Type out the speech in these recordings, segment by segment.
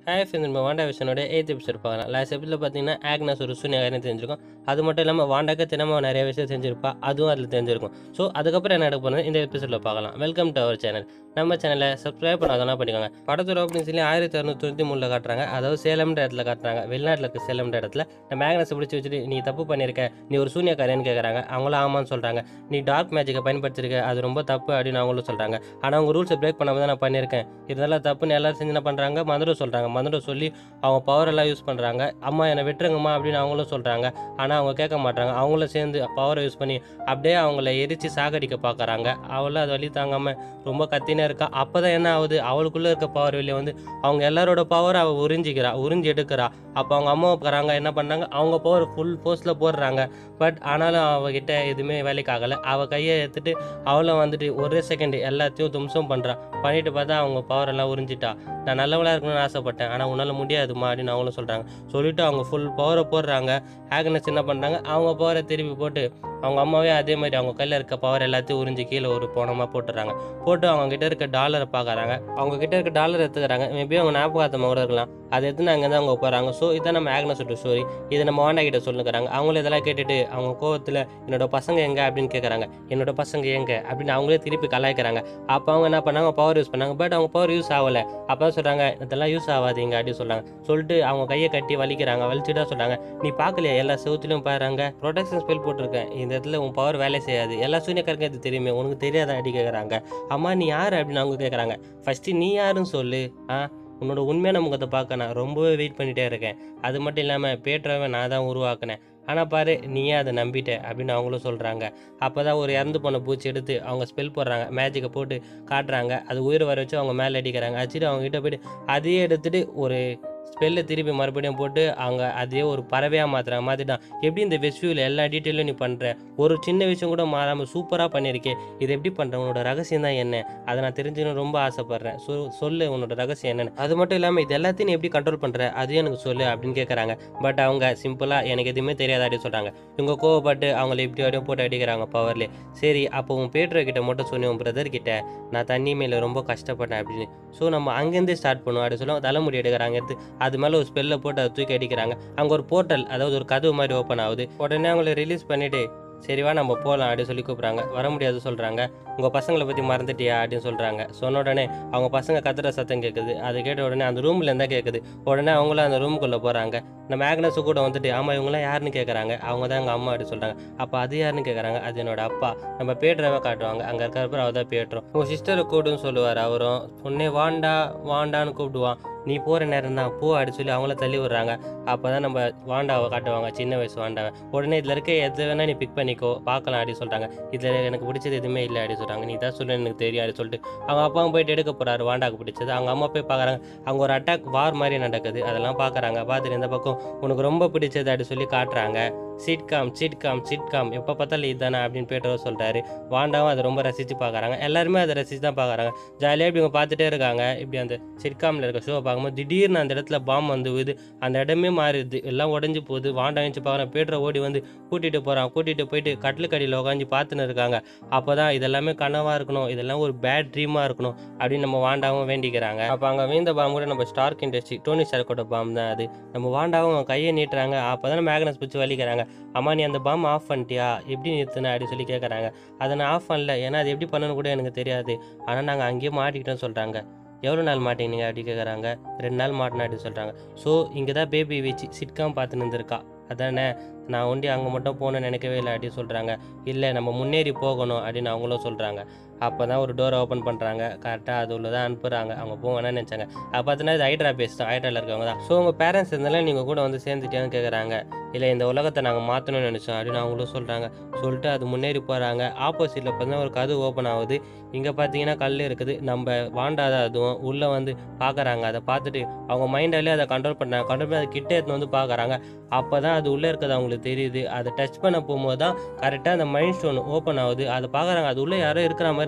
hi friends நம்ம Wanda விஷனோட eighth episode பார்க்கலாம் லாஸ்ட் எபிசோட பார்த்தீங்கன்னா ஆக்னஸ் ஒரு சூனியகாரம் தெரிஞ்சிருக்கும் அது மட்டும் இல்லாமல் வாண்டாக்க தினமும் நிறைய விஷயம் செஞ்சிருப்பா அதுவும் அதில் தெரிஞ்சிருக்கும் ஸோ அதுக்கப்புறம் என்ன நடக்க போகிறது இந்த எபிசோடில் பார்க்கலாம் வெல்கம் டு அவர் சேனல் நம்ம சேனலை சப்ஸ்கிரைப் பண்ணாதவங்க பண்ணிக்கோங்க படத்தோட ஓப்பனிங் சொல்லி ஆயிரத்தி அறுநூத்தி தொண்ணூற்றி மூணில் காட்டுறாங்க அதாவது சேலம்ன்ற இடத்துல காட்டுறாங்க வெளிநாட்டில் இருக்க சேலம்ன்ற இடத்துல நம்ம மேக்னஸை பிடிச்சி வச்சுட்டு நீ தப்பு பண்ணியிருக்க நீ ஒரு சூனியக்காரன்னு கேட்குறாங்க அவங்களும் ஆமான்னு சொல்கிறாங்க நீ டார்க் மேஜிக்கை பயன்படுத்திருக்க அது ரொம்ப தப்பு அப்படின்னு அவங்களும் சொல்கிறாங்க ஆனால் அவங்க ரூல்ஸை பிரேக் பண்ணாமல் தான் நான் பண்ணியிருக்கேன் இருந்தாலும் தப்புன்னு எல்லாரும் செஞ்சு என்ன பண்ணுறாங்க மந்திரம் சொல்கிறாங்க மந்திரம் சொல்லி அவங்க பவர் எல்லாம் யூஸ் பண்ணுறாங்க அம்மா என்னை விட்டுருங்கம்மா அப்படின்னு அவங்களும் சொல்கிறாங்க ஆனால் அவங்க கேட்க மாட்டாங்க அவங்களும் சேர்ந்து பவரை யூஸ் பண்ணி அப்படியே அவங்கள எரித்து சாகடிக்க பார்க்குறாங்க அவளும் அது வழி தாங்காமல் ரொம்ப கத்தினே இருக்கா அப்போ தான் என்ன ஆகுது அவளுக்குள்ளே இருக்க பவர் வெளியே வந்து அவங்க எல்லாரோட பவர் அவள் உறிஞ்சிக்கிறா உறிஞ்சி எடுக்கிறா அப்போ அவங்க அம்மா உட்காராங்க என்ன பண்ணாங்க அவங்க பவர் ஃபுல் ஃபோர்ஸில் போடுறாங்க பட் ஆனாலும் அவகிட்ட எதுவுமே வேலைக்கு ஆகலை அவள் கையை எடுத்துட்டு அவளும் வந்துட்டு ஒரே செகண்ட் எல்லாத்தையும் தும்சம் பண்ணுறா பண்ணிட்டு பார்த்தா அவங்க பவர் எல்லாம் உறிஞ்சிட்டா நான் நல்லவளாக இருக்கணும்னு ஆசைப்பட்டேன் ஆனால் உன்னால் முடியாதுமா அப்படின்னு அவங்களும் சொல்கிறாங்க சொல்லிட்டு அவங்க ஃபுல் பவரை போடுறாங்க ஆக்னஸ் என்ன பண்ணுறாங்க அவங்க பவரை திருப்பி போட்டு அவங்க அம்மாவே அதே மாதிரி அவங்க கையில் இருக்க பவர் எல்லாத்தையும் உறிஞ்சி கீழே ஒரு போனமாக போட்டுறாங்க போட்டு அவங்க கிட்ட இருக்க டாலரை பார்க்குறாங்க அவங்க கிட்ட இருக்க டாலர் எடுத்துக்கிறாங்க மேபி அவங்க ஞாபகார்த்தமாக கூட இருக்கலாம் அதை எடுத்து அங்கே தான் அவங்க போகிறாங்க ஸோ இதான் நம்ம ஆக்னஸோட ஸ்டோரி இதை நம்ம வாண்டா கிட்ட சொல்லுங்கிறாங்க அவங்களும் இதெல்லாம் கேட்டுட்டு அவங்க கோவத்தில் என்னோட பசங்க எங்கே அப்படின்னு கேட்குறாங்க என்னோட பசங்க எங்கே அப்படின்னு அவங்களே திருப்பி கலாய்க்கிறாங்க அப்போ அவங்க என்ன பண்ணாங்க பவர் யூஸ் பண்ணாங்க பட் அவங்க பவர் யூஸ் ஆகலை அப்போ தான் சொல்கிறாங்க இதெல்லாம் யூஸ் ஆகாதீங்க அப்படின்னு சொல்கிறாங்க சொல்லிட்டு அவங்க கையை கட்டி வலிக்கிறாங்க வலிச்சுட்டா சொல்கிறாங்க நீ பார்க்கலையா எல்லா செவுத்துலையும் பாருங்க ப்ரொடெக்ஷன் ஸ்பெல் போட்டிருக்கேன் இந்த இடத்துல உன் பவர் வேலை செய்யாது எல்லா சூனியக்காரங்க இது தெரியுமே உனக்கு தெரியாதா அடி கேட்குறாங்க அம்மா நீ யார் அப்படின்னு அவங்க கேட்குறாங்க ஃபஸ்ட்டு நீ யாருன்னு சொல்லு ஆ உன்னோட உண்மையான முகத்தை பார்க்க நான் ரொம்பவே வெயிட் பண்ணிகிட்டே இருக்கேன் அது மட்டும் இல்லாமல் பேட்ராவை நான் தான் உருவாக்கினேன் ஆனால் பாரு நீயே அதை நம்பிட்ட அப்படின்னு அவங்களும் சொல்கிறாங்க அப்போ தான் ஒரு இறந்து போன பூச்சி எடுத்து அவங்க ஸ்பெல் போடுறாங்க மேஜிக்கை போட்டு காட்டுறாங்க அது உயிர் வர வச்சு அவங்க மேலே அடிக்கிறாங்க அடிச்சுட்டு அவங்க கிட்ட போயிட்டு அதையே எடுத்துகிட்டு ஒரு ஸ்பெல்லை திருப்பி மறுபடியும் போட்டு அவங்க அதையே ஒரு பறவையாக மாற்றுறாங்க மாற்றிட்டான் எப்படி இந்த வெஸ்வியூவில் எல்லா டீட்டெயிலும் நீ பண்ணுற ஒரு சின்ன விஷயம் கூட மாறாமல் சூப்பராக பண்ணியிருக்கே இது எப்படி பண்ணுற உன்னோட ரகசியம் தான் என்ன அதை நான் தெரிஞ்சுக்கணும் ரொம்ப ஆசைப்பட்றேன் சொ சொல்லு உன்னோட ரகசியம் என்னன்னு அது மட்டும் இல்லாமல் இது எல்லாத்தையும் நீ எப்படி கண்ட்ரோல் பண்ணுற அதையும் எனக்கு சொல்லு அப்படின்னு கேட்குறாங்க பட் அவங்க சிம்பிளாக எனக்கு எதுவுமே தெரியாது அப்படின்னு சொல்கிறாங்க இவங்க கோவப்பட்டு அவங்கள இப்படி அப்படியே போட்டு அடிக்கிறாங்க பவர்லேயே சரி அப்போ உன் பேட்ரோ கிட்ட மட்டும் சொன்னி உன் பிரதர் கிட்ட நான் தண்ணி மேலே ரொம்ப கஷ்டப்பட்டேன் அப்படின்னு ஸோ நம்ம அங்கேருந்தே ஸ்டார்ட் பண்ணுவோம் அப்படின்னு சொல்லுவாங்க தலைமுடி எடுக்கிறாங்க எடுத்து அது மேலே ஒரு ஸ்பெல்லை போட்டு அதை தூக்கி அடிக்கிறாங்க அங்கே ஒரு போர்ட்டல் அதாவது ஒரு கதவு மாதிரி ஓப்பன் ஆகுது உடனே அவங்கள ரிலீஸ் பண்ணிவிட்டு சரிவா நம்ம போகலாம் அப்படின்னு சொல்லி கூப்பிட்றாங்க வர முடியாது சொல்கிறாங்க உங்கள் பசங்களை பற்றி மறந்துட்டியா அப்படின்னு சொல்கிறாங்க சொன்ன உடனே அவங்க பசங்க கத்துற சத்தம் கேட்குது அதை கேட்ட உடனே அந்த ரூமில் இருந்தால் கேட்குது உடனே அவங்களும் அந்த ரூமுக்குள்ளே போகிறாங்க நம்ம மேக்னஸு கூட வந்துட்டு ஆமாம் இவங்களாம் யாருன்னு கேட்குறாங்க அவங்க தான் எங்கள் அம்மா அப்படின்னு சொல்கிறாங்க அப்போ அது யாருன்னு கேட்குறாங்க அது என்னோட அப்பா நம்ம பேட்ராவை காட்டுவாங்க அங்கே இருக்கிறப்ப அவர் தான் பேட்டுறோம் உங்கள் சிஸ்டரை கூடுன்னு சொல்லுவார் அவரும் உன்னே வாண்டா வாண்டான்னு கூப்பிடுவான் நீ போகிற நேரம் தான் போ அப்படி சொல்லி அவங்கள தள்ளி விடுறாங்க அப்போ தான் நம்ம வாண்டாவை காட்டுவாங்க சின்ன வயசு வாண்டாவை உடனே இதில் இருக்க எது வேணால் நீ பிக் பண்ணிக்கோ பார்க்கலாம் அப்படின்னு சொல்கிறாங்க இதில் எனக்கு பிடிச்சது எதுவுமே இல்லை அப்படின்னு சொல்கிறாங்க நீ தான் சொல்லு எனக்கு தெரியும் அப்படின்னு சொல்லிட்டு அவங்க அப்பாவும் போயிட்டு எடுக்க போகிறாரு வாண்டாக்கு பிடிச்சது அவங்க அம்மா போய் பார்க்குறாங்க அங்கே ஒரு அட்டாக் வார் மாதிரி நடக்குது அதெல்லாம் பார்க்குறாங்க பார்த்துட்டு இந்த பக்கம் உனக்கு ரொம்ப பிடிச்சது அப்படின்னு சொல்லி காட்டுறாங்க சிட்காம் சிட்காம் சிட்காம் எப்போ பார்த்தாலும் இதுதானே அப்படின்னு பேட்டரோ சொல்கிறாரு வாண்டாவும் அதை ரொம்ப ரசித்து பார்க்குறாங்க எல்லாருமே அதை ரசித்து தான் பார்க்குறாங்க ஜாலியாக இப்படி இவங்க பார்த்துட்டே இருக்காங்க இப்படி அந்த சிட்காமில் இருக்க ஷோவை பார்க்கும்போது திடீர்னு அந்த இடத்துல பாம் வந்து விழுது அந்த இடமே மாறிடுது எல்லாம் உடஞ்சி போகுது வாண்டா வச்சு பார்க்குறேன் பேட்டரை ஓடி வந்து கூட்டிகிட்டு போகிறான் கூட்டிகிட்டு போயிட்டு கட்டிலுக்கடியில் உட்காந்து பார்த்துன்னு இருக்காங்க அப்போ தான் இதெல்லாமே கனவாக இருக்கணும் இதெல்லாம் ஒரு பேட் ட்ரீமாக இருக்கணும் அப்படின்னு நம்ம வாண்டாவும் வேண்டிக்கிறாங்க அப்போ அங்கே வீந்த பாம் கூட நம்ம ஸ்டார்க் இண்டஸ்ட்ரி டோனி ஸ்டார்க்கோட பாம் தான் அது நம்ம வாண்டாவும் அவங்க கையை நீட்டுறாங்க அப்போ தான் மேக்னஸ் பிடிச்சி வலிக்கிறாங்க அம்மா நீ அந்த பாம் ஆஃப் பண்ணிட்டியா எப்படி நிறுத்தின அப்படின்னு சொல்லி கேட்குறாங்க அதை நான் ஆஃப் பண்ணல ஏன்னா அது எப்படி பண்ணணும்னு கூட எனக்கு தெரியாது ஆனால் நாங்கள் அங்கேயே மாட்டிக்கிட்டோம்னு சொல்கிறாங்க எவ்வளோ நாள் மாட்டீங்க அப்படி கேட்குறாங்க ரெண்டு நாள் மாட்டினா அப்படி சொல்கிறாங்க ஸோ இங்கே தான் பேபி வச்சு சிட்காம் பார்த்துன்னு இருந்திருக்கா அதானே நான் ஒண்டி அங்கே மட்டும் போகணும்னு நினைக்கவே இல்லை அப்படின்னு சொல்கிறாங்க இல்லை நம்ம முன்னேறி போகணும் அப்படின்னு அவங்களும் சொல்கிறாங்க அப்போ தான் ஒரு டோரை ஓப்பன் பண்ணுறாங்க கரெக்டாக அது உள்ள தான் அனுப்புகிறாங்க அவங்க போங்கன்னு நினச்சாங்க அப்போ பார்த்தீங்கன்னா இது ஹைட்ரா பேஸ் தான் ஹைட்ராவில் இருக்கவங்க தான் ஸோ உங்கள் பேரண்ட்ஸ் இருந்தாலும் நீங்கள் கூட வந்து சேர்ந்துட்டியான்னு கேட்குறாங்க இல்லை இந்த உலகத்தை நாங்கள் மாற்றணும்னு நினச்சோம் அப்படின்னு அவங்களும் சொல்கிறாங்க சொல்லிட்டு அது முன்னேறி போகிறாங்க ஆப்போசிட்டில் பார்த்தீங்கன்னா ஒரு கதவு ஓப்பன் ஆகுது இங்கே பார்த்தீங்கன்னா கல் இருக்குது நம்ம வாண்டாத அதுவும் உள்ளே வந்து பார்க்குறாங்க அதை பார்த்துட்டு அவங்க மைண்டாலே அதை கண்ட்ரோல் பண்ணுறாங்க கண்ட்ரோல் பண்ணி அதை கிட்ட எடுத்து வந்து பார்க்குறாங்க அப்போ தான் அது உள்ளே இருக்கிறது அவங்களுக்கு தெரியுது அதை டச் பண்ண போகும்போது தான் கரெக்டாக அந்த மைண்ட் ஸ்டோன் ஓப்பன் ஆகுது அதை பார்க்குறாங்க அது உள்ளே யாரோ இருக்கிற மாதிரி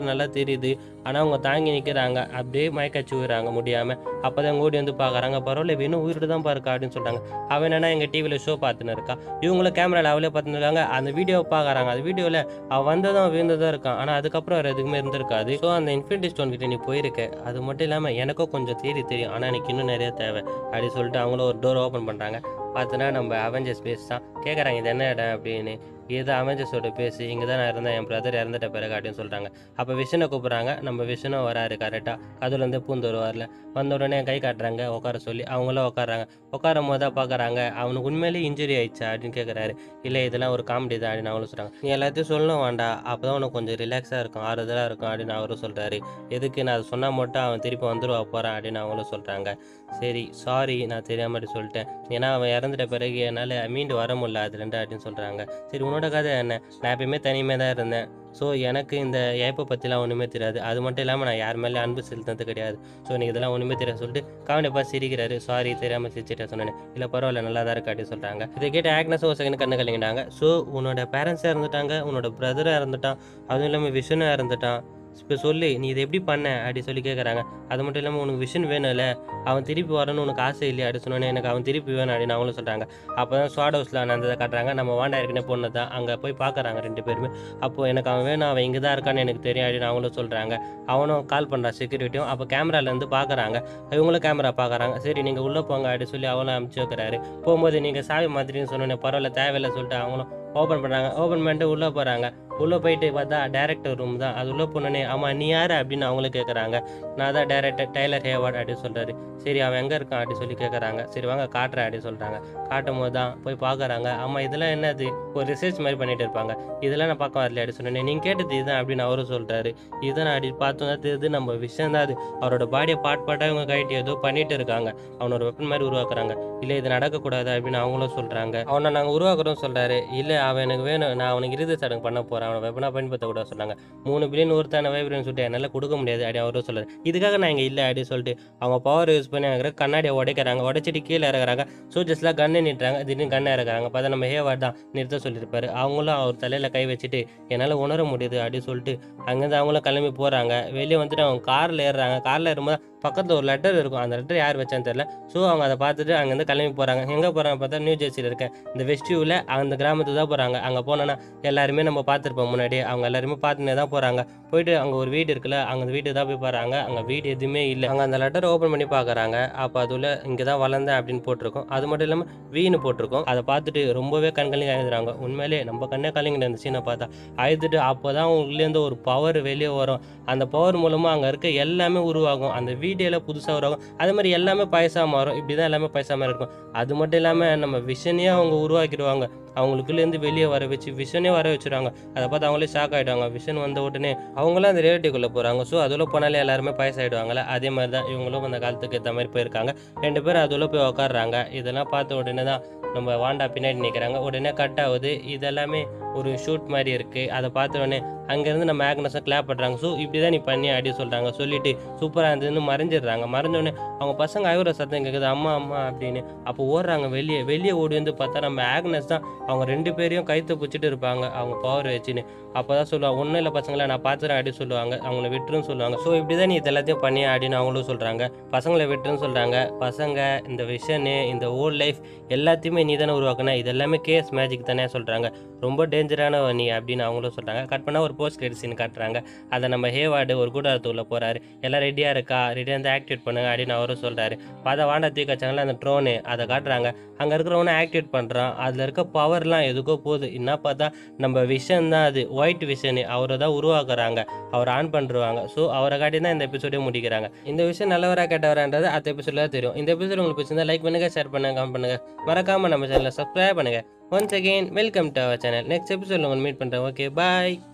கலர் நல்லா தெரியுது ஆனால் அவங்க தாங்கி நிற்கிறாங்க அப்படியே மயக்கச்சு விடுறாங்க முடியாமல் அப்போ தான் ஓடி வந்து பார்க்குறாங்க பரவாயில்ல இவ இன்னும் உயிரோடு தான் இருக்கா அப்படின்னு சொல்கிறாங்க அவன் என்னன்னா எங்கள் டிவியில் ஷோ பார்த்துன்னு இருக்கா இவங்களும் கேமராவில் அவளே பார்த்துன்னு இருக்காங்க அந்த வீடியோவை பார்க்குறாங்க அந்த வீடியோவில் அவள் வந்ததும் விழுந்ததாக இருக்கான் ஆனால் அதுக்கப்புறம் வேறு எதுவுமே இருந்திருக்காது ஸோ அந்த இன்ஃபினிட்டி ஸ்டோன் கிட்ட நீ போயிருக்க அது மட்டும் இல்லாமல் எனக்கும் கொஞ்சம் தேடி தெரியும் ஆனால் எனக்கு இன்னும் நிறைய தேவை அப்படின்னு சொல்லிட்டு அவங்களும் ஒரு டோர் ஓப்பன் பண்ணுறாங்க பார்த்தோன்னா நம்ம அவெஞ்சர்ஸ் பேஸ் தான் கேட்குறாங்க இது என்ன இடம் அப்படின்னு இது அவெஞ்சர்ஸோட பேசி இங்கே தான் நான் இருந்தேன் என் பிரதர் இறந்துட்ட பிறகு அப்படின்னு சொல்கிறாங்க அப்போ விஷ்ணு கூப்பிட்றாங்க நம்ம விஷ்ணும் வராரு கரெக்டாக அதுலேருந்து பூந்து வருவார்ல வந்த உடனே கை காட்டுறாங்க உட்கார சொல்லி அவங்களும் உட்காராங்க உட்காரும் போது தான் பார்க்குறாங்க அவனுக்கு உண்மையிலேயே இன்ஜுரி ஆயிடுச்சா அப்படின்னு கேட்குறாரு இல்லை இதெல்லாம் ஒரு காமெடி தான் அப்படின்னு அவங்களும் சொல்கிறாங்க நீ எல்லாத்தையும் சொல்லணும் வேண்டாம் அப்போ தான் உனக்கு கொஞ்சம் ரிலாக்ஸாக இருக்கும் ஆறுதலாக இருக்கும் அப்படின்னு அவரும் சொல்கிறாரு எதுக்கு நான் அதை சொன்னால் மட்டும் அவன் திருப்பி வந்துடுவா போகிறான் அப்படின்னு அவங்களும் சொல்கிறாங்க சரி சாரி நான் தெரியாமல் அப்படி சொல்லிட்டேன் ஏன்னா அவன் இறந்துட்ட பிறகு என்னால் மீண்டு வர முடியல அது ரெண்டு அப்படின்னு சொல்கிறாங்க சரி உன்னோட கதை என்ன நான் எப்பயுமே தனிமையாக தான் இருந்தேன் ஸோ எனக்கு இந்த ஏப்பை பற்றிலாம் ஒன்றுமே தெரியாது அது மட்டும் இல்லாமல் நான் யார் மேலே அன்பு செலுத்தினது கிடையாது ஸோ எனக்கு இதெல்லாம் ஒன்றுமே தெரியாது சொல்லிட்டு காமெடிப்பா சிரிக்கிறாரு சாரி தெரியாமல் சிரிச்சிட்டேன் சொன்னேன் இல்லை பரவாயில்ல நல்லா தான் இருக்கா அப்படின்னு சொல்கிறாங்க இதை கேட்டு ஆக்னஸும் ஒரு செகண்ட் கண்ணு கலங்கிட்டாங்க ஸோ உன்னோட பேரண்ட்ஸாக இருந்துட்டாங்க உன்னோட பிரதராக இருந்துட்டான் அதுவும் இல்லாமல் விஷனாக இருந்துட்டான் இப்போ சொல்லி நீ இதை எப்படி பண்ண அப்படி சொல்லி கேட்குறாங்க அது மட்டும் இல்லாமல் உனக்கு விஷன் வேணும்ல அவன் திருப்பி வரணும்னு உனக்கு ஆசை இல்லையா அப்படி சொன்னோன்னே எனக்கு அவன் திருப்பி வேணும் அப்படின்னு அவங்களும் சொல்கிறாங்க அப்போ தான் ஸ்வாட் ஹவுஸில் அந்த இதை காட்டுறாங்க நம்ம வாண்டா ஏற்கனவே பொண்ணு தான் அங்கே போய் பார்க்குறாங்க ரெண்டு பேருமே அப்போது எனக்கு அவன் வேணும் அவன் இங்கே தான் இருக்கான்னு எனக்கு தெரியும் அப்படின்னு அவங்களும் சொல்கிறாங்க அவனும் கால் பண்ணுறான் செக்யூரிட்டியும் அப்போ கேமராலேருந்து பார்க்குறாங்க இவங்களும் கேமரா பார்க்குறாங்க சரி நீங்கள் உள்ளே போங்க அப்படி சொல்லி அவங்களும் அனுப்பிச்சி வைக்கிறாரு போகும்போது நீங்கள் சாவி மாதிரின்னு சொன்னோன்னே பரவாயில்ல தேவையில்லை சொல்லிட்டு அவங்களும் ஓப்பன் பண்ணுறாங்க ஓப்பன் பண்ணிட்டு உள்ளே போகிறாங்க உள்ளே போயிட்டு பார்த்தா டேரக்டர் ரூம் தான் அது உள்ளே போனோடனே ஆமாம் நீ யார் அப்படின்னு அவங்களும் கேட்குறாங்க நான் தான் டேரக்டர் டைலர் ஹேவார்ட் அப்படின்னு சொல்கிறாரு சரி அவன் எங்கே இருக்கான் அப்படி சொல்லி கேட்குறாங்க சரி வாங்க காட்டுறேன் அப்படின்னு சொல்கிறாங்க காட்டும் போது தான் போய் பார்க்குறாங்க ஆமாம் இதெல்லாம் என்னது ஒரு ரிசர்ச் மாதிரி பண்ணிட்டு இருப்பாங்க இதெல்லாம் நான் பார்க்க வரல அப்படி சொன்னேன் நீங்கள் கேட்டது இதுதான் அப்படின்னு அவரும் சொல்கிறாரு இதுதான் அப்படி பார்த்தோம் தான் தெரியுது நம்ம விஷயம் தான் அது அவரோட பாடியை பாட் பாட்டாக இவங்க கைட்டு ஏதோ பண்ணிட்டு இருக்காங்க அவனோட வெப்பன் மாதிரி உருவாக்குறாங்க இல்லை இது நடக்கக்கூடாது அப்படின்னு அவங்களும் சொல்கிறாங்க அவனை நாங்கள் உருவாக்குறோம் சொல்கிறாரு இல்லை அவன் எனக்கு வேணும் நான் அவனுக்கு இறுதி சடங்கு பண்ண போகிறேன் அவனை வெப்பனாக பயன்படுத்தக்கூடாது சொன்னாங்க மூணு பில்லியன் ஒருத்தான வைப்ரேன்னு சொல்லிட்டு என்னால் கொடுக்க முடியாது அப்படி அவரும் சொல்கிறார் இதுக்காக நான் இங்கே இல்லை அப்படின்னு சொல்லிட்டு அவங்க பவர் யூஸ் பண்ணி அங்கே கண்ணாடியை உடைக்கிறாங்க உடைச்சிட்டு கீழே இறக்குறாங்க சோல்ஜர்ஸ்லாம் கண்ணை நிட்டுறாங்க திடீர்னு கண்ணை இறக்குறாங்க பார்த்தா நம்ம ஹேவார்ட் தான் நிறுத்த சொல்லியிருப்பாரு அவங்களும் அவர் தலையில் கை வச்சுட்டு என்னால் உணர முடியுது அப்படின்னு சொல்லிட்டு அங்கேருந்து அவங்களும் கிளம்பி போகிறாங்க வெளியே வந்துட்டு அவங்க காரில் ஏறுறாங்க காரில் ஏறும்போது பக்கத்தில் ஒரு லெட்டர் இருக்கும் அந்த லெட்டர் யார் வச்சான்னு தெரியல ஸோ அவங்க அதை பார்த்துட்டு அங்கேருந்து கிளம்பி போகிறாங்க எங்கே போகிறாங்க பார்த்தா நியூ ஜெர்சியில் இருக்கேன் இந்த வெஸ்டியூவில் அந்த கிராமத்துக்கு தான் போகிறாங்க அங்கே போனோன்னா எல்லாருமே நம்ம பார்த்துருப்போம் முன்னாடி அவங்க எல்லாருமே பார்த்துனே தான் போகிறாங்க போயிட்டு அங்கே ஒரு வீடு இருக்குல்ல அங்கே அந்த வீட்டுக்கு தான் போய் பாருங்க அங்கே வீடு எதுவுமே இல்லை அங்கே அந்த லெட்டர் ஓப்பன் பண்ணி பார்க்குறாங்க அப்போ அதுல இங்கே தான் வளர்ந்தேன் அப்படின்னு போட்டிருக்கோம் அது மட்டும் இல்லாமல் வீணு போட்டிருக்கோம் அதை பார்த்துட்டு ரொம்பவே கண்கலிங்க அழுதுறாங்க உண்மையிலே நம்ம கண்ணே கலிங்கிட்ட இந்த சீனை பார்த்தா அழுதுட்டு அப்போ தான் உள்ளேருந்து ஒரு பவர் வெளியே வரும் அந்த பவர் மூலமாக அங்கே இருக்க எல்லாமே உருவாகும் அந்த வீடியோவில் புதுசாக உருவாகும் அதே மாதிரி எல்லாமே பைசா மாறும் இப்படி தான் எல்லாமே பைசா மாதிரி இருக்கும் அது மட்டும் இல்லாமல் நம்ம விஷனையே அவங்க உருவாக்கிடுவாங்க அவங்களுக்குள்ளேருந்து வெளியே வர வச்சு விஷனே வர வச்சுருவாங்க அதை பார்த்து அவங்களே ஷாக் ஆகிடுவாங்க விஷன் வந்த உடனே அவங்களும் அந்த ரியாலிட்டிக்குள்ளே போகிறாங்க ஸோ அதில் போனாலே எல்லாருமே பாயசாயிடுவாங்கல்ல அதே மாதிரி தான் இவங்களும் அந்த காலத்துக்கு ஏற்ற மாதிரி போயிருக்காங்க ரெண்டு பேரும் அதில் போய் உட்காடுறாங்க இதெல்லாம் பார்த்த உடனே தான் நம்ம வாண்டா பின்னாடி நிற்கிறாங்க உடனே கட் ஆகுது இதெல்லாமே ஒரு ஷூட் மாதிரி இருக்குது அதை பார்த்த உடனே அங்கேருந்து நம்ம மேக்னஸை கிளாப் பண்ணுறாங்க ஸோ இப்படி தான் நீ பண்ணி அப்படி சொல்கிறாங்க சொல்லிட்டு சூப்பராக இருந்ததுன்னு மறைஞ்சிடுறாங்க மறைஞ்ச உடனே அவங்க பசங்க அழுகுற சத்தம் கேட்குது அம்மா அம்மா அப்படின்னு அப்போ ஓடுறாங்க வெளியே வெளியே ஓடி வந்து பார்த்தா நம்ம ஆக்னஸ் தான் அவங்க ரெண்டு பேரையும் கைத்து பிடிச்சிட்டு இருப்பாங்க அவங்க பவர் வச்சுன்னு அப்போ தான் சொல்லுவாங்க ஒன்றும் இல்லை பசங்களை நான் பார்த்துறேன் அப்படி சொல்லுவாங்க அவங்கள விட்டுருன்னு சொல்லுவாங்க ஸோ இப்படி தான் நீ இது எல்லாத்தையும் பண்ணி அப்படின்னு அவங்களும் சொல்கிறாங்க பசங்களை விட்டுருன்னு சொல்கிறாங்க பசங்க இந்த விஷனு இந்த ஓல்ட் லைஃப் எல்லாத்தையுமே நீ தானே உருவாக்குன இது எல்லாமே கேஸ் மேஜிக் தானே சொல்கிறாங்க ரொம்ப டேஞ்சரான நீ அப்படின்னு அவங்களும் சொல்கிறாங்க கட் பண்ணால் ஒரு போஸ்ட் கிரெடிட் சீன் காட்டுறாங்க அதை நம்ம ஹேவார்டு ஒரு கூடாரத்துக்குள்ளே போகிறாரு எல்லாம் ரெடியாக இருக்கா ரெடியாக இருந்து ஆக்டிவேட் பண்ணுங்க அப்படின்னு அவரும் சொல்கிறாரு பார்த்தா வாண்டா தூக்கி வச்சாங்களே அந்த ட்ரோனு அதை காட்டுறாங்க அங்கே இருக்கிறவனை ஆக்டிவேட் பண்ணுறான் அதில் இருக்க பவர்லாம் எதுக்கோ போகுது என்ன பார்த்தா நம்ம விஷன் தான் அது ஒயிட் விஷனு அவரை தான் உருவாக்குறாங்க அவர் ஆன் பண்ணிருவாங்க ஸோ அவரை காட்டி தான் இந்த எபிசோடே முடிக்கிறாங்க இந்த விஷயம் நல்லவரா கேட்டவரான்றது அடுத்த எபிசோடில் தான் தெரியும் இந்த எபிசோட் உங்களுக்கு பிடிச்சிருந்தா லைக் பண்ணுங்க ஷேர் பண்ணுங்க கமெண்ட் பண்ணுங்க மறக்காம நம்ம சேனலை சப்ஸ்கிரைப் பண்ணுங்க once again welcome to our channel next episode உங்களை மீட் பண்ணுறேன் ஓகே பாய்